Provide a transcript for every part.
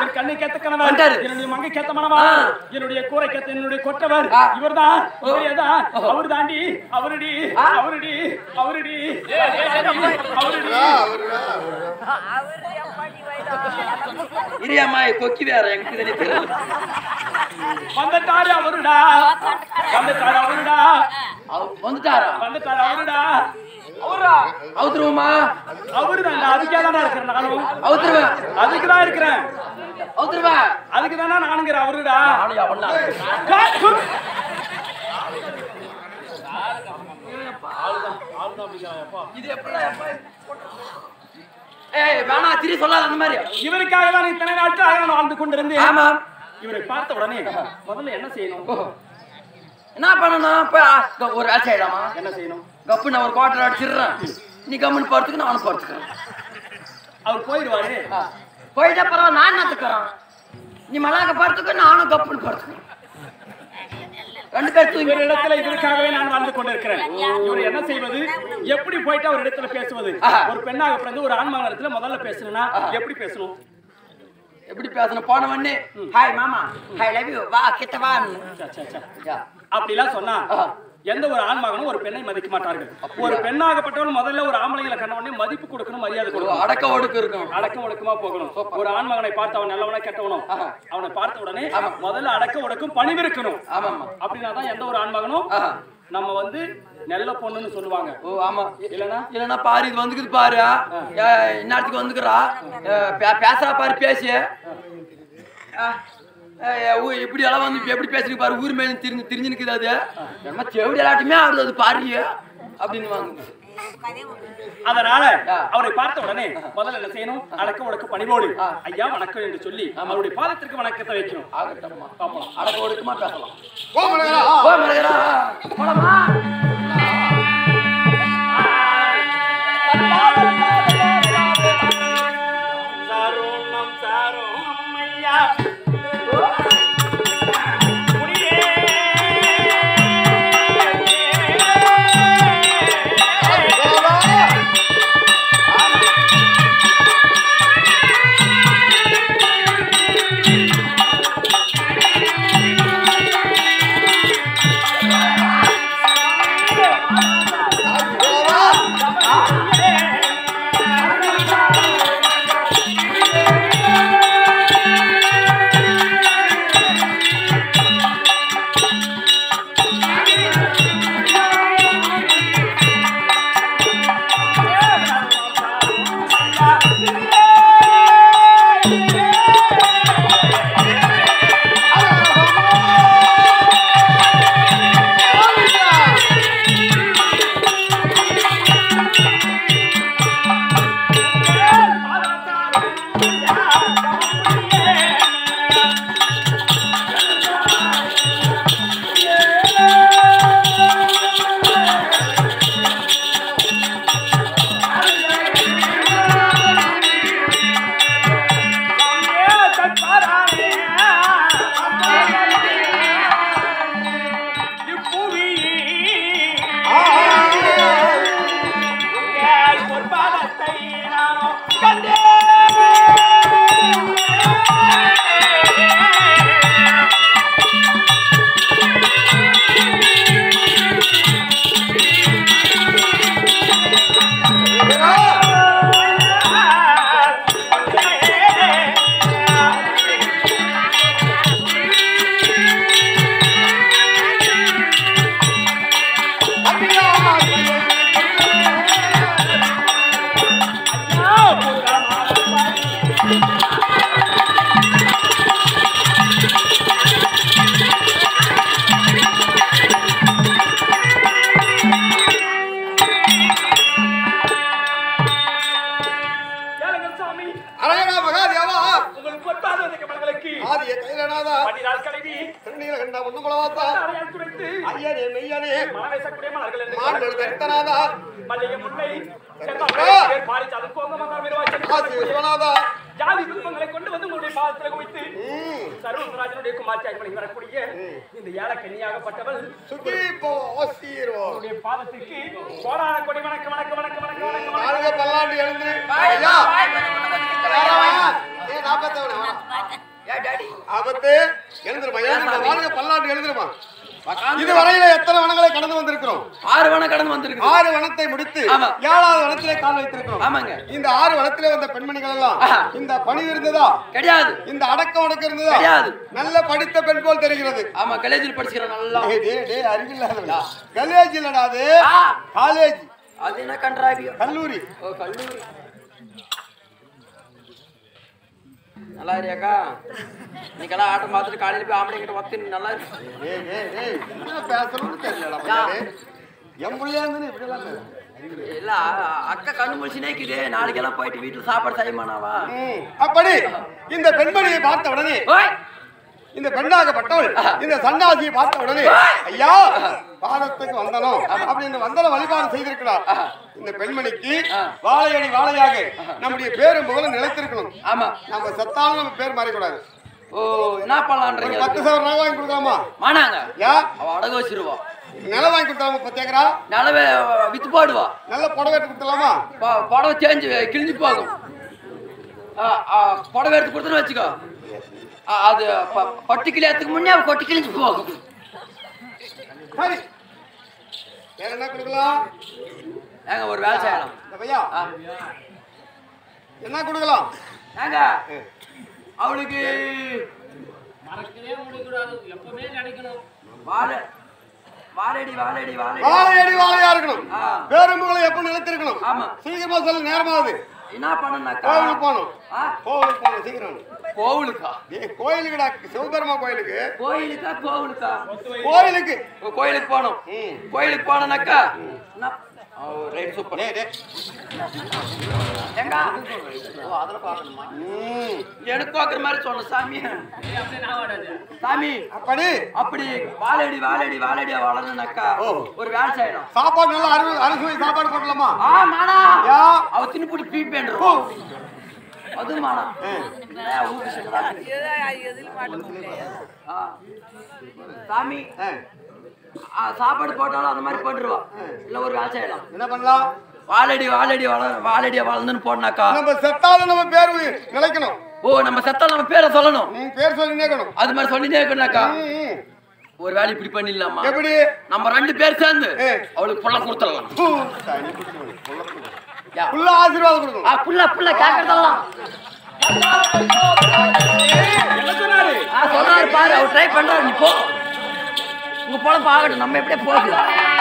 என்னுடைய கண்ணை கேத்த கணவர் வந்துட்டாரு. என்னுடைய மங்கை கேத்த மனவா ஆ. என்னுடைய கூரை கேத்த என்னுடைய கொற்றவர் ஆ. இவர்தான் ஓ. இவரேதான் ஓ. அவர் தாண்டி அவருடி ஆ. அவருடி அவருடி அவருடி இரியாம்மா கொக்கி வேற எனக்கு தானே தெரியும் வந்துட்டாரு அவருடா வந்துட்டாரு அவருடா அவ- வந்துட்டாரா வந்துட்டாரு அவருடா அவுத்துருவோமா அவருதான் அதுக்கே தானே இருக்கிறேன் நானும் அவுத்துருவேன் அதுக்கு தான் இருக்கிறேன் அவுத்துருவேன் அதுக்கு தானே நானுங்கிற அவருடா நானும் அவன்லாம் இது எப்படா எப்ப ஏய் வேணாம் திரி சொல்லாத அந்த மாதிரி இவருக்காக தான் இத்தனை நாட்களாக நான் வாழ்ந்து கொண்டிருந்தேன் ஆமா இவரை பார்த்த உடனே முதல்ல என்ன செய்யணும் ஓ. என்ன பண்ணணும் இப்ப க- ஒரு வேலை செய்யலாமா என்ன செய்யணும் கப்பு நான் ஒரு குவார்டர் அடிச்சிடுறேன் நீ கம்முன்னு படுத்துக்கு நானும் படுத்துக்கிறேன் அவர் போயிடுவாரு ஆ. போயிட்டா பரவாயில்ல நான் என்னத்துக்கிறேன் நீ மலாக்க படுத்துக்க நானும் கப்புன்னு படுத்துக்கிறேன் ரெண்டு பேர் தூங்கி இவர் இடத்துல இதற்காகவே நான் வாழ்ந்து கொண்டிருக்கிறேன் இவர் என்ன செய்வது எப்படி போயிட்டு அவர் இடத்துல பேசுவது ஆஹா. ஒரு பெண்ணாக பிறந்து ஒரு ஆண் மகனத்துல முதல்ல பேசணும்னா எப்படி பேசணும் எப்படி பேசணும் போன உடனே ஹாய் மாமா ஹாய் லவ் யூ வா கிட்ட வா சே, சே, சே. அப்படிலாம் சொன்னா ஆஹா. எந்த ஒரு ஆண் மகனும் ஒரு பெண்ணை மதிக்க மாட்டார்கள் ஒரு பெண்ணாகப்பட்டவன் முதல்ல ஒரு ஆம்பளைங்களை கண்ட உடனே மதிப்பு கொடுக்கணும் மரியாதை கொடுக்கணும் அடக்க ஒடுக்கு இருக்கும் அடக்க ஒடுக்கமா போகணும் ஒரு ஆண் மகனை பார்த்து அவன் நல்லவனா கெட்டவனும் ஆஹா. அவனை பார்த்த உடனே முதல்ல அடக்க ஒடுக்கும் பணிவு இருக்கணும் ஆமாம்மா அப்படின்னா தான் எந்த ஒரு ஆண் மகனும் ஆஹா. நம்ம வந்து நல்ல பொண்ணுன்னு சொல்லுவாங்க ஓ ஆமா இல்லனா இல்லைன்னா பாரு இது வந்துக்குது பாரு ஏ, இந்நேரத்துக்கு வந்துக்கிறா ஏ, பே- பேசுறா பாரு பேசி ஆ, ஏ, ஏ, ஊ, இப்படி எல்லாம் வந்து இப்ப எப்படி பேசுறீங்க பாரு ஊர் மேல திரிஞ்சு திரிஞ்சு நிக்குது அது நம்ம செவிடி எல்லாட்டுமே ஆடுது அது பாரு அப்படின்னு வாங்க அதனால ஆ. அவரை பார்த்த உடனே முதல்ல என்ன செய்யணும் அடக்க ஒடுக்க பணிவோடு ஐயா வணக்கம் என்று சொல்லி அவருடைய பாதத்திற்கு வணக்கத்தை வைக்கணும் ஆகட்டம்மா பார்ப்போம் அடக்க ஒடுக்கமா பேசலாம் போ மலையரா. ஓ மலையரா போலாமா சரோணம் சரோணம் ஐயா குடியே. கேளுங்கள் சாமி அரையடா மகாதேவா உங்களுக்கு ஒட்டாத இந்த கமலங்களுக்கு ஆதிய கைலநாதா பன்னிரால் கல்வி திருநீலகண்ட முன்னுகுலவாத்தா அறையால் துடைத்து ஐயனே மெய்யனே மனவேசக்கூடிய மலர்கள் என்று மாண்டெழுத எத்தனாதா மல்லிகை முல்லை ஆ. பாரிச்சாதம் கோங்கமங்கா ஆதி விருவாச்சல் விஸ்வநாதா ஜாதி குடும்பங்களை கொண்டு வந்து உங்களுடைய பாதத்தில் குவித்து ம் சர்வராஜனுடைய குமார்த்தியாக பணி வரக்கூடிய இந்த ஏழை கன்னியாகப்பட்டவள் சுகி போ ஓசீரோ உங்களுடைய பாதத்திற்கு கோடான கொடி வணக்கம் வணக்கம் வணக்கம் வணக்கம் வணக்கம் வணக்கம் நாளுங்க பல்லாண்டு எழுந்து ஐயா யாரா? ஏ நாற்பத்தவனா ஏ டாடி ஆபத்து எழுந்துருமா எழுந்துருமா வாழ்க பல்லாண்டு எழுந்துருமா உக்காந்து இது வரையில எத்தனை வனங்களை கடந்து வந்திருக்கிறோம் ஆறு வனம் கடந்து வந்திருக்கு ஆறு வனத்தை முடித்து ஆமா. ஏழாவது வனத்திலே கால் வைத்திருக்கிறோம் ஆமாங்க இந்த ஆறு வனத்திலே வந்த பெண்மணிகள் எல்லாம் ஆஹா. இந்த பணி இருந்ததா கிடையாது இந்த அடக்கம் அடக்கம் இருந்ததா கிடையாது. நல்ல படித்த பெண் போல் தெரிகிறது ஆமா காலேஜில் படிச்சுக்கிறேன் நல்லா டேய், டேய், டேய், அறிவில்லாதவளா காலேஜ் இல்லடா அது ஆ, காலேஜ் அது என்ன கன்றாவியோ கல்லூரி ஓ கல்லூரி நல்லா இருக்கியாக்கா இன்னைக்கெல்லாம் ஆட்டம் பார்த்துட்டு காலையில போய் ஆம்பளை கிட்ட ஒத்து நல்லா இருக்கு டேய், டேய், டேய், என்ன பேசணும்னு தெரியலடா மச்சானே. என் புள்ளையா இருந்தானே இப்படி எல்லாம் பேசு. இல்ல அ- அக்கா கண்ணு முடிச்சு நேக்குது நாளைக்கெல்லாம் போயிட்டு வீட்டுல சாப்பாடு செய்யமானாவா ம், அப்படி இந்த பெண்மணியை பார்த்த உடனே ஓய் இந்த பெண்ணாகப்பட்டவள் இந்த சன்னாசியை பார்த்த உடனே ஐயா பாதத்துக்கு வந்தனம் அப்படின்னு வந்தன வழிபாடு செய்திருக்கிறார் இந்த பெண்மணிக்கு வாழையடி வாழையாக நம்முடைய பேரும் புகழும் நிலைத்திருக்கணும் ஆமா நம்ம செத்தாலும் நம்ம பேர் மாறக்கூடாது ஓ என்ன ஒரு பண்ணலான்றீங்க பத்து சவரம் நகை வாங்கி கொடுக்கலாமா மானாங்க யா அவ அடகு வச்சிருவா நிலம் வாங்கி கொடுத்தாமா பத்து ஏக்கரா நிலவே வித்து போடுவா நல்ல புடவை எடுத்து கொடுத்துலாமா ப- புடவை சேஞ்சு கிழிஞ்சு போகும் ஆ, ஆ, புடவை எடுத்து கொடுத்துன்னு வச்சுக்கோ ஆ, அது ப- பட்டு கிளியத்துக்கு முன்னே அவ கொட்டி கிழிஞ்சு போகும் சரி வேற என்ன கொடுக்கலாம் ஏங்க ஒரு வேலை செய்யலாம் இந்த பையா ஆ, என்ன கொடுக்கலாம் ஏங்க அவளுக்கு மறக்கவே முடியக்கூடாது எப்பவுமே நினைக்கணும் வாழை வாழடி வாழடி வாழடி வாழையடி வாழையா இருக்கணும் ஆ, பேரும் புகழும் எப்ப நிலைத்திருக்கணும் ஆமா சீக்கிரமா சொல்லு நேரமாகுது என்ன பண்ணனாக்கா கோவிலுக்கு போகணும் ஆ, கோவிலுக்கு போகணும் சீக்கிரம் கோவிலுக்கா ஏய், கோயிலுக்குடா சிவபெருமா கோயிலுக்கு கோயிலுக்கா கோவிலுக்கா கோயிலுக்கு ஓ, கோயிலுக்கு போகணும் ம். கோயிலுக்கு போனனாக்கா என்ன ஓ, ரைட் சூப்பர் டேய், டேய். எங்க ஓ அதில் பார்க்கணுமா ம். எனக்கு பார்க்குற மாதிரி சொன்ன சாமி அப்படியே நான் வாடாது சாமி அப்படி அப்படி வாழடி வாழடி வாழடியா வளரணுனாக்கா ஓ. ஒரு வேலை செய்யணும் சாப்பாடு நல்லா அரு அறுசுவை சாப்பாடு போட்டலாமா ஆ மானா யா அவ தின்னுபுடி பீப்பேன்றோம் அது மானா ஏ, ஊருக்கு சொல்லுடா. ஆ. சாமி ஆ. ஆ, சாப்பாடு போட்டாலும் அந்த மாதிரி போட்டுருவா இல்ல ஒரு வேலை செய்யலாம் என்ன பண்ணலாம் வாழடி வாழடி வளர வாழடியா வளர்ந்துன்னு போனாக்கா நம்ம செத்தாலும் நம்ம பேர் உயி- நிலைக்கணும் ஓ நம்ம செத்தா நம்ம பேரை சொல்லணும் ம், பேர் சொல்லி நினைக்கணும் அது மாதிரி சொல்லினே இருக்கணும்னாக்கா ம், ம். ஒரு வேலை இப்படி பண்ணிடலாமா எப்படி நம்ம ரெண்டு பேர் சேர்ந்து ஏ. அவளுக்கு புள்ள கொடுத்துடலாம் பூ, தனி குடிக்கணும். புள்ள குடி. யா. புள்ள ஆசீர்வாதம் கொடுக்கணும் ஆ புள்ள புள்ள கேட்கறதெல்லாம் என்ன சொன்னாரு ஆ சொல்றாரு பாரு அவர் ட்ரை பண்றாரு நீ போ உங்க போல பாக்கட்டும் நம்ம எப்படியே போகுது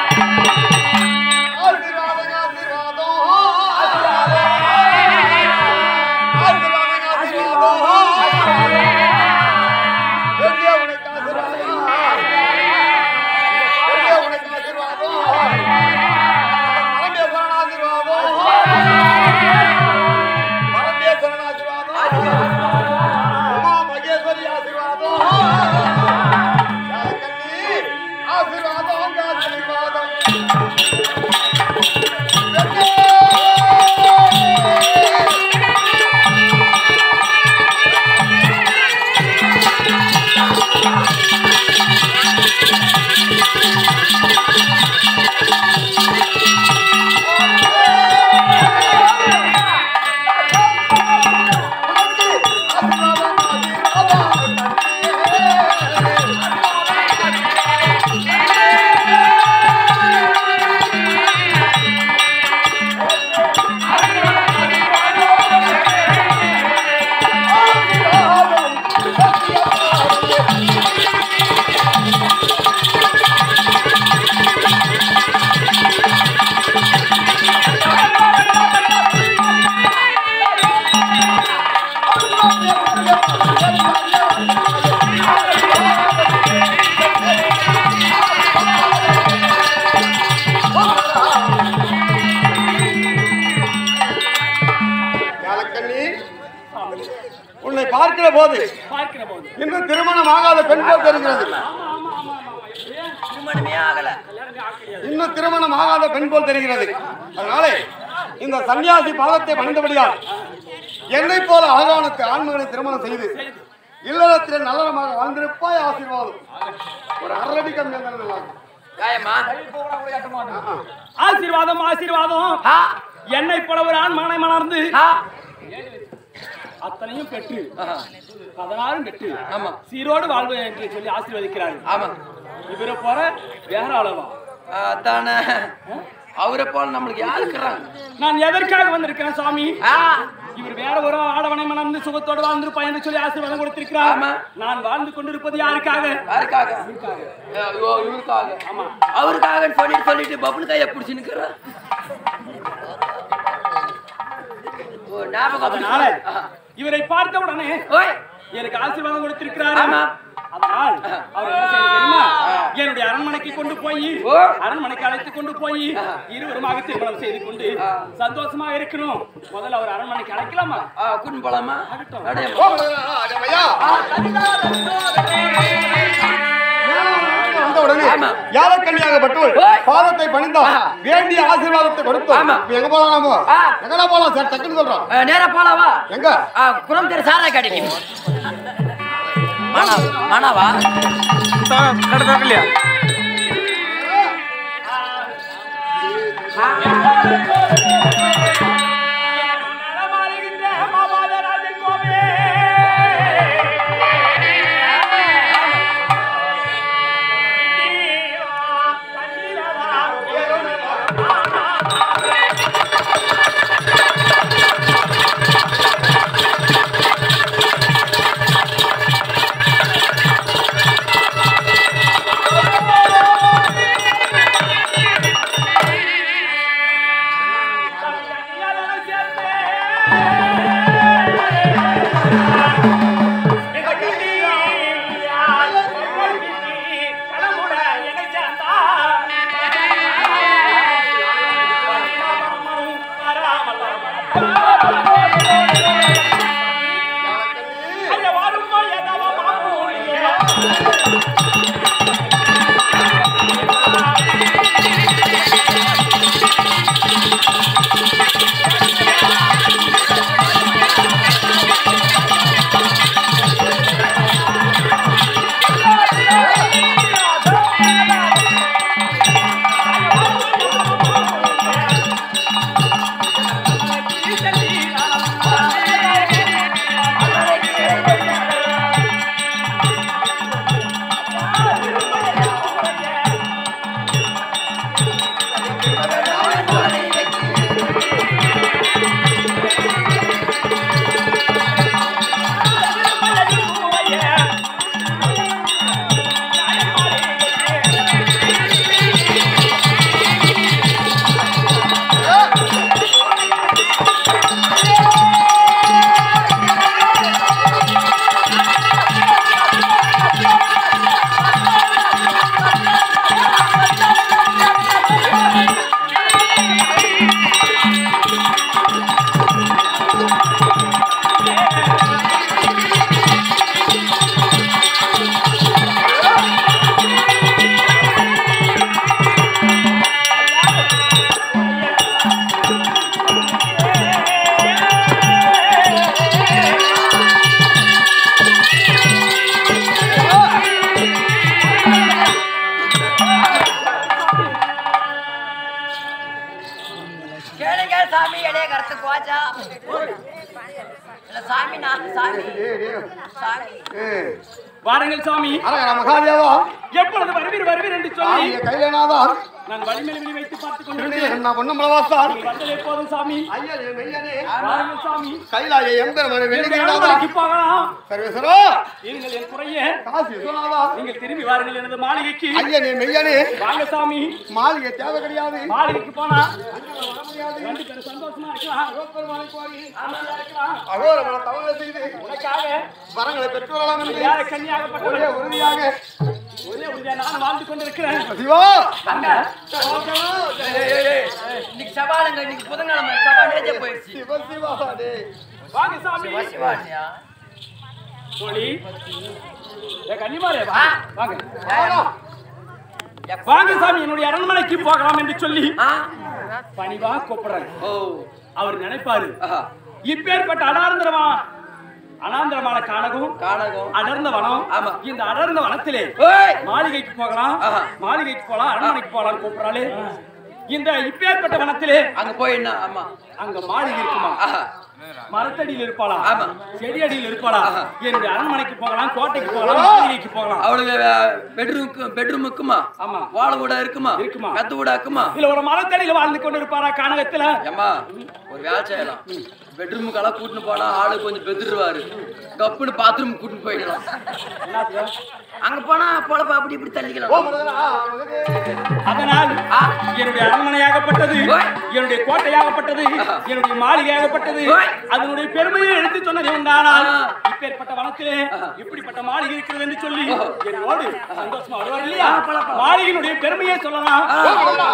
ஆசீர்வாதம், ஆசீர்வாதம். ஆசீர்வாதம், ஆசீர்வாதம். வேண்டிய உனக்கு ஆசீர்வாதம். வேண்டிய உனக்கு ஆசீர்வாதம். பரமேஸ்வரன் ஆசீர்வாதம். பரமேஸ்வரன் ஆசீர்வாதம். உமா மகேஸ்வரி ஆசீர்வாதம். யாக்கண்ணி, ஆசீர்வாதம் ஆசீர்வாதம் யாழக்கண்ணி உன்னை பார்க்கிற போது பார்க்கிற போது இன்னும் திருமணம் ஆகாத பெண் போல் தெரிகிறது திருமணமே ஆகல இன்னும் திருமணம் ஆகாத பெண் போல் தெரிகிறது அதனாலே இந்த சன்னியாசி பாதத்தை பணிந்தபடியால் என்னை போல அழகானத்து ஆண்மகனை திருமணம் செய்து இல்லறத்தில் நல்லறமாக வாழ்ந்திருப்பாய் ஆசீர்வாதம் ஒரு அரடி கம்மியாக இருந்தாலும் நல்லா இருக்கும். காயமா ஆ, ஆ. ஆசீர்வாதம் ஆசீர்வாதம் ஆ என்னை போல ஒரு ஆண் மகனை மணர்ந்து ஆ அத்தனையும் பெற்று ஆஹா. பதினாறும் பெற்று ஆமா சீரோடு வாழ்வு என்று சொல்லி ஆசீர்வதிக்கிறார்கள் ஆமா இவரை போற வேற அளவா அதானே அவரை போல நம்மளுக்கு யாரு இருக்கிறாங்க நான் எதற்காக வந்திருக்கிறேன் சாமி ஆ, இவர் வேற ஒரு ஆடவனை மணந்து சுகத்தோடு வாழ்ந்திருப்பான் என்று சொல்லி ஆசீர்வாதம் கொடுத்திருக்கிறார் ஆமா. நான் வாழ்ந்து கொண்டிருப்பது யாருக்காக யாருக்காக ஐயோ, இவருக்காக ஆமா அவருக்காக சொல்லிட்டு சொல்லிட்டு பப்புனு கையை பிடிச்சு நிக்கிற ஓ ஞாபகம் அதனால ஆஹா. இவரை பார்த்த உடனே ஓய் எனக்கு ஆசீர்வாதம் கொடுத்திருக்கிறார் ஆமா. அதனால் அவர் என்ன செய்யணும் தெரியுமா என்னுடைய அரண்மனைக்கு கொண்டு போய் ஓ. அரண்மனைக்கு அழைத்து கொண்டு போய் இருவருமாக திருமணம் செய்து கொண்டு ஆ. சந்தோஷமா இருக்கணும் முதல்ல அவர் அரண்மனைக்கு அழைக்கலாமா ஆ, கூட்டின்னு போலாமா ஆகட்டும். அப்படியே ஓ, ஐயா. வந்த உடனே ஆமா. யாழக்கண்ணியாகப்பட்டவள் ஓய். பாதத்தை பணிந்தோம் ஆஹா. வேண்டிய ஆசீர்வாதத்தை கொடுத்தோம் ஆமா. இப்ப எங்க போலாம் நாம ஆ. எங்கடா போலாம் சார் டக்குன்னு சொல்றோம் ஆ, நேரா போலாவா எங்க ஆ, குளம் தெரு சாரா கடைக்கு மானா மானாவா கேளுங்க சாமி இடைய கருத்து போச்சா இல்ல சாமி நான் சாமி சாமி ஏய், வாருங்கள் சாமி அரகர மகாதேவா எப்பொழுது வருவீர் வருவீர் என்று சொல்லி ஆகிய கையிலனாதான் நான் வழிமேல் விழி வைத்து பார்த்துக் கொண்டிருந்தேன் திருநீலகண்ட நான் பொன்னம் பிரவாசார் நீங்கள் வந்தது எப்போதும் சாமி ஐயனே மெய்யனே வாருங்கள் சாமி கைலாய எம்பெருமனை என் வெள்ளிக்கிடாதா அரண்மனைக்கு போகலாம் சர்வேஸ்வரா இருங்கள் என் குறைய காசி விஸ்வநாதா நீங்கள் திரும்பி வாருங்கள் எனது மாளிகைக்கு ஐயனே மெய்யனே வாங்க சாமி மாளிகை தேவை கிடையாது மாளிகைக்கு போனா ரெண்டு பேரும் சந்தோஷமா இருக்கலாம் ஆசையா இருக்கலாம் அகோரமன தவறு செய்து உனக்காக வரங்களை பெற்று வரலாம் என்று யார ஒரே கன்னியாகப்பட்டவள் உறுதியாக ஒரே உறுதியா நான் வாழ்ந்து கொண்டிருக்கிறேன் சிவா அங்க இன்னைக்கு சவாலுங்க இன்னைக்கு புதன்கிழமை சவால் நேரத்தே போயிடுச்சு சிவ சிவா டேய். வாங்க சாமி சிவானியா தோழி ஏ கன்னிமாரே வா வாங்க வாடா. வாங்க சாமி என்னுடைய அரண்மனைக்கு போகலாம் என்று சொல்லி ஆ பணிவா கூப்பிடுறாங்க ஓ அவர் நினைப்பாரு ஆஹா இப்பேற்பட்ட அடார்ந்தரமா அனாந்தரமான கானகம் காணகம் அடர்ந்த வனம் ஆமா. இந்த அடர்ந்த வனத்திலே ஓய் மாளிகைக்கு போகலாம் ஆஹா. மாளிகைக்கு போகலாம் அரண்மனைக்கு போகலாம் கூப்பிடுறாளே இந்த இப்பேற்பட்ட வனத்திலே அங்க போய் என்ன ஆமா அங்க மாளிகை இருக்குமா ஆஹா மரத்தடியில் இருப்பாளா ஆமா. செடி அடியில் இருப்பாளா ஆஹா. என்னுடைய அரண்மனைக்கு போகலாம் கோட்டைக்கு போகலாம் மாளிகைக்கு போகலாம் அவளுக்கு பெட்ரூமுக்கு பெட்ரூம் இருக்குமா ஆமா. வாழ வீடா இருக்குமா இருக்குமா. கத்து வீடா இருக்குமா இல்ல ஒரு மரத்தடியில வாழ்ந்து கொண்டு இருப்பாரா கானகத்துல ஏம்மா ஒரு வேலை செய்யலாம் பெட்ரூமுக்கெல்லாம் கூட்டின்னு போனா ஆளு கொஞ்சம் பெதிருவாரு கப்புன்னு பாத்ரூம் கூட்டின்னு போயிடலாம் என்னது? அங்க போனா பொழப்ப அப்படி இப்படி ஓ தள்ளிக்கலாம் மருதனா, மகனே. அதனால் ஆ. என்னுடைய அரண்மனையாகப்பட்டது ஓய். என்னுடைய கோட்டையாகப்பட்டது ஆஹா. என்னுடைய மாளிகையாகப்பட்டது ஓய். அதனுடைய பெருமையை எடுத்து சொன்னது உண்டானால் ஆ. இப்பேற்பட்ட வனத்திலே ஆஹா. இப்படிப்பட்ட மாளிகை இருக்கிறது என்று சொல்லி ஓஹோ. என்னோடு சந்தோஷமா வருவார் இல்லையா ஆ, போலாம், போலாம். மாளிகையினுடைய பெருமையை சொல்லலாம் ஆ. ஓ மருதனா.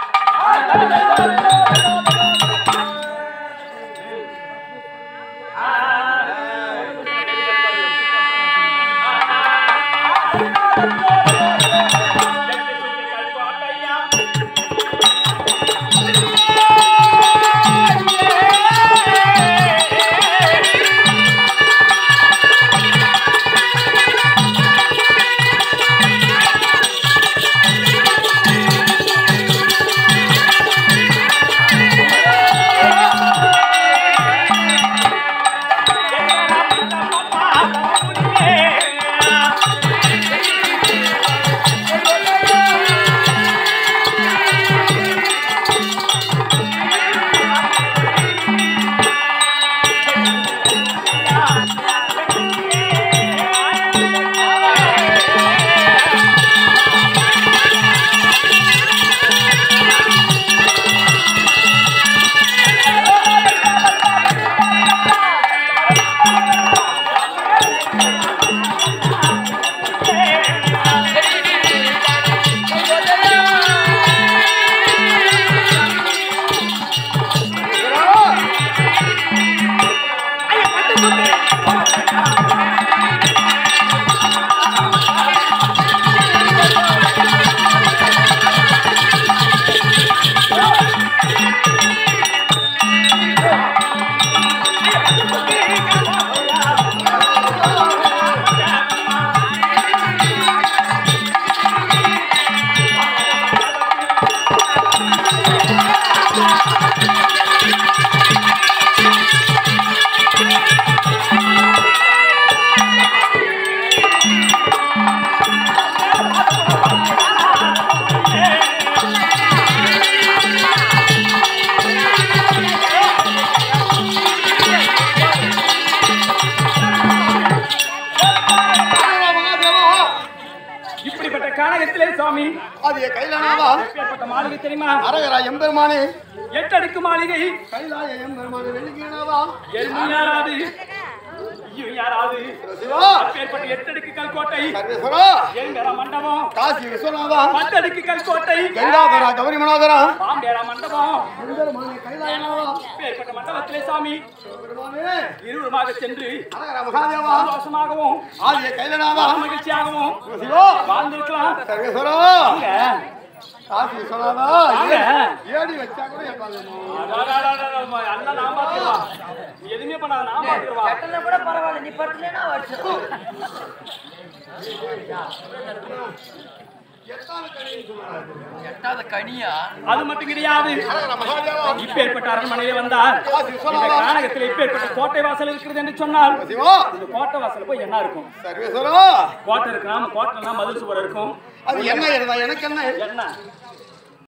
மகாதேவா, மகாதேவா. இப்படிப்பட்ட கானகத்திலே சுவாமி அது என் கைலானாவா எப்பேற்பட்ட மாளிகை தெரியுமா அரகரா எம்பெருமானே எட்டடுக்கு மாளிகை கைலாய எம்பெருமானே வெள்ளிக்கீனாவா எருமை யாராது ஐயோ, யாராது சிவா அப்பேற்பட்ட எட்டடுக்கு கல்கோட்டை சர்வேஸ்வரா எங்கரா மண்டபம் காசி விஸ்வநாதா பத்தடுக்கு கல்கோட்டை கங்காதரா கௌரி மனோதரா பாம்பேரா மண்டபம் எம்பெருமானே கைலாயனாவா அப்பேற்பட்ட மண்டபத்திலே சாமி பெருமானே இருவருமாக சென்று அரகரா மகாதேவா சந்தோஷமாகவும் ஆதிய கைலனாவா மகிழ்ச்சியாகவும் சிவா வாழ்ந்திருக்கலாம் சர்வேஸ்வரா வாங்க. காசி விஸ்வநாதா வாங்க. ஏடி வச்சா கூட எப்பாங்க அடாடாடாடா, எல்லாம் நான் பார்த்துக்கிறவா. நீ எதுவுமே பண்ணாத நான் பார்த்துக்கிறவா. கட்டல கூட பரவாயில்ல நீ படுத்துலேனா வருஷம் எட்டாத கனியா அது மட்டும் கிடையாது அரகரா மகாதேவா இப்பேற்பட்ட அரண்மனையிலே வந்தார் இந்த கானகத்தில் இப்பேற்பட்ட கோட்டை வாசல் இருக்கிறது என்று சொன்னால் சிவா இந்த கோட்டை வாசல் போய் என்ன இருக்கும் சர்வேஸ்வரா கோட்டை இருக்கலாம் கோட்டைலாம் மதில் சுவர் இருக்கும் அது என்ன இருந்தா எனக்கு என்ன என்ன